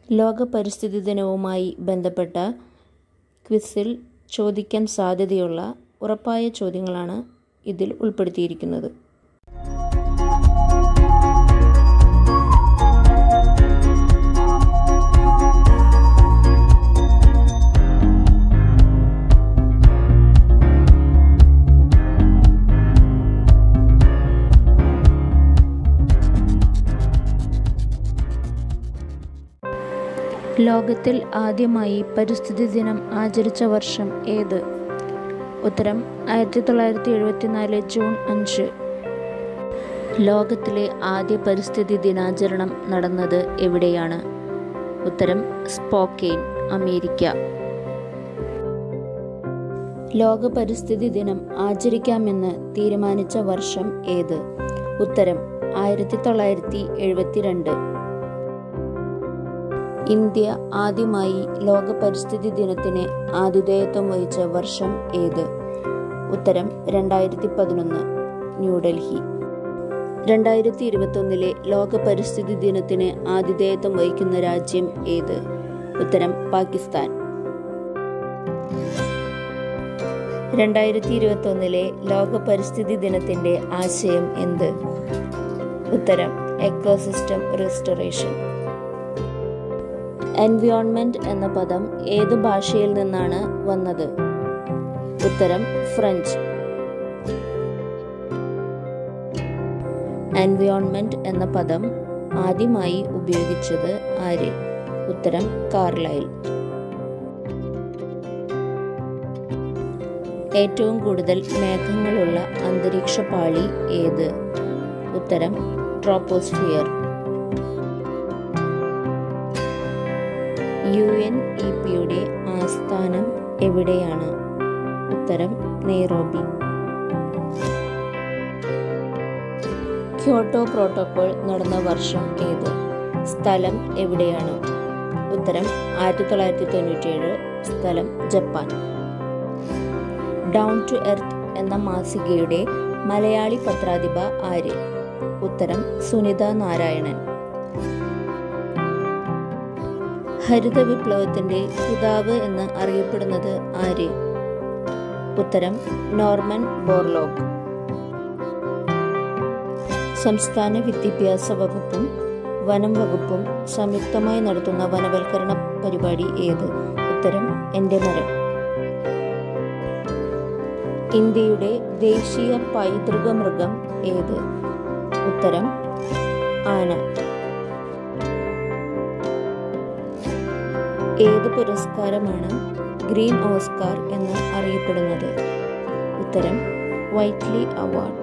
ലോക പരിസ്ഥിതി ദിനവുമായി ബന്ധപ്പെട്ട ക്വിസിൽ ചോദിക്കാൻ സാധ്യതയുള്ള ഉറപ്പായ ചോദ്യങ്ങളാണ് ഇതിൽ ഉൾപ്പെടുത്തിയിരിക്കുന്നത് ലോകത്തിൽ ആദ്യമായി പരിസ്ഥിതി ദിനം ആചരിച്ച വർഷം ഏത് ഉത്തരം ആയിരത്തി തൊള്ളായിരത്തി എഴുപത്തിനാല് ജൂൺ അഞ്ച് ലോകത്തിലെ ആദ്യ പരിസ്ഥിതി ദിനാചരണം നടന്നത് എവിടെയാണ് ഉത്തരം സ്പോക്കെയിൻ അമേരിക്ക ലോക പരിസ്ഥിതി ദിനം ആചരിക്കാമെന്ന് തീരുമാനിച്ച വർഷം ഏത് ഉത്തരം ആയിരത്തി തൊള്ളായിരത്തി എഴുപത്തിരണ്ട് ഇന്ത്യ ആദ്യമായി ലോക പരിസ്ഥിതി ദിനത്തിന് ആതിഥേയത്വം വഹിച്ച വർഷം ഏത് ഉത്തരം രണ്ടായിരത്തി പതിനൊന്ന് ന്യൂഡൽഹി രണ്ടായിരത്തി ഇരുപത്തൊന്നിലെ ലോക പരിസ്ഥിതി ദിനത്തിന് ആതിഥേയത്വം വഹിക്കുന്ന രാജ്യം ഏത് ഉത്തരം പാകിസ്ഥാൻ രണ്ടായിരത്തി ഇരുപത്തൊന്നിലെ ലോക പരിസ്ഥിതി ദിനത്തിന്റെ ആശയം എന്ത് ഉത്തരം എക്കോസിസ്റ്റം റെസ്റ്റോറേഷൻ എൻവിയോൺമെന്റ് എന്ന പദം ഏത് ഭാഷയിൽ നിന്നാണ് വന്നത് ഉത്തരം ഫ്രഞ്ച് എൻവിയോൺമെന്റ് എന്ന പദം ആദ്യമായി ഉപയോഗിച്ചത് ആര് ഉത്തരം കാർലൈൽ ഏറ്റവും കൂടുതൽ മേഘങ്ങളുള്ള അന്തരീക്ഷ പാളി ഏത് ഉത്തരം ട്രോപ്പോസ്ഫിയർ യു എൻ ഇ പിയുടെ ആസ്ഥാനം എവിടെയാണ് ഉത്തരം നെയ്റോബി ക്യോട്ടോ പ്രോട്ടോകോൾ നടന്ന വർഷം ഏത് സ്ഥലം എവിടെയാണ് ഉത്തരം ആയിരത്തി തൊള്ളായിരത്തി തൊണ്ണൂറ്റിയേഴ് സ്ഥലം ജപ്പാൻ ഡൗൺ ടു എർത്ത് എന്ന മാസികയുടെ മലയാളി പത്രാധിപ ആര് ഉത്തരം സുനിത നാരായണൻ ഹരിത വിപ്ലവത്തിന്റെ പിതാവ് എന്ന് അറിയപ്പെടുന്നത് ആര് ഉത്തരം നോർമൻ ബോർലോഗ് സംസ്ഥാന വിദ്യാഭ്യാസ വകുപ്പും വനം വകുപ്പും സംയുക്തമായി നടത്തുന്ന വനവൽക്കരണ പരിപാടി ഏത് ഉത്തരം എന്റെ മരം ഇന്ത്യയുടെ ദേശീയ പൈതൃക മൃഗം ഏത് ഉത്തരം ആന ഏത് പുരസ്കാരമാണ് ഗ്രീൻ ഓസ്കാർ എന്ന് അറിയപ്പെടുന്നത് ഉത്തരം വൈറ്റ്ലി അവാർഡ്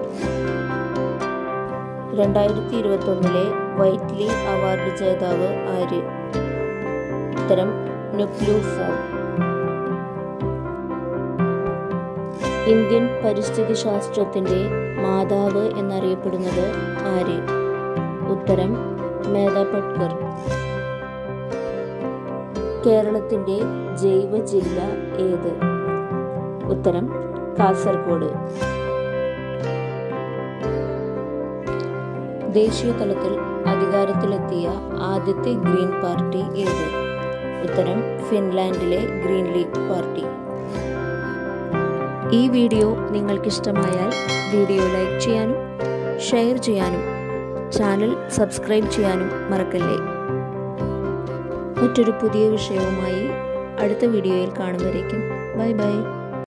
രണ്ടായിരത്തി ഇരുപത്തൊന്നിലെ വൈറ്റ്ലി അവാർഡ് ജേതാവ് ആര് ഉത്തരം നുക്ലു ഫോം ഇന്ത്യൻ പരിസ്ഥിതി ശാസ്ത്രത്തിന്റെ മാതാവ് എന്നറിയപ്പെടുന്നത് ആര് ഉത്തരം മേധ പട്കർ കേരളത്തിന്റെ ജൈവ ജില്ല ഏത് ഉത്തരം കാസർഗോഡ് ദേശീയ തലത്തിൽ അധികാരത്തിലെത്തിയ ആദ്യത്തെ ഗ്രീൻ പാർട്ടി ഏത് ഉത്തരം ഫിൻലാൻഡിലെ ഗ്രീൻ ലീഗ് പാർട്ടി ഈ വീഡിയോ നിങ്ങൾക്കിഷ്ടമായാൽ വീഡിയോ ലൈക്ക് ചെയ്യാനും ഷെയർ ചെയ്യാനും ചാനൽ സബ്സ്ക്രൈബ് ചെയ്യാനും മറക്കല്ലേ മറ്റൊരു പുതിയ വിഷയവുമായി അടുത്ത വീഡിയോയിൽ കാണുന്നവരേക്കും ബൈ ബൈ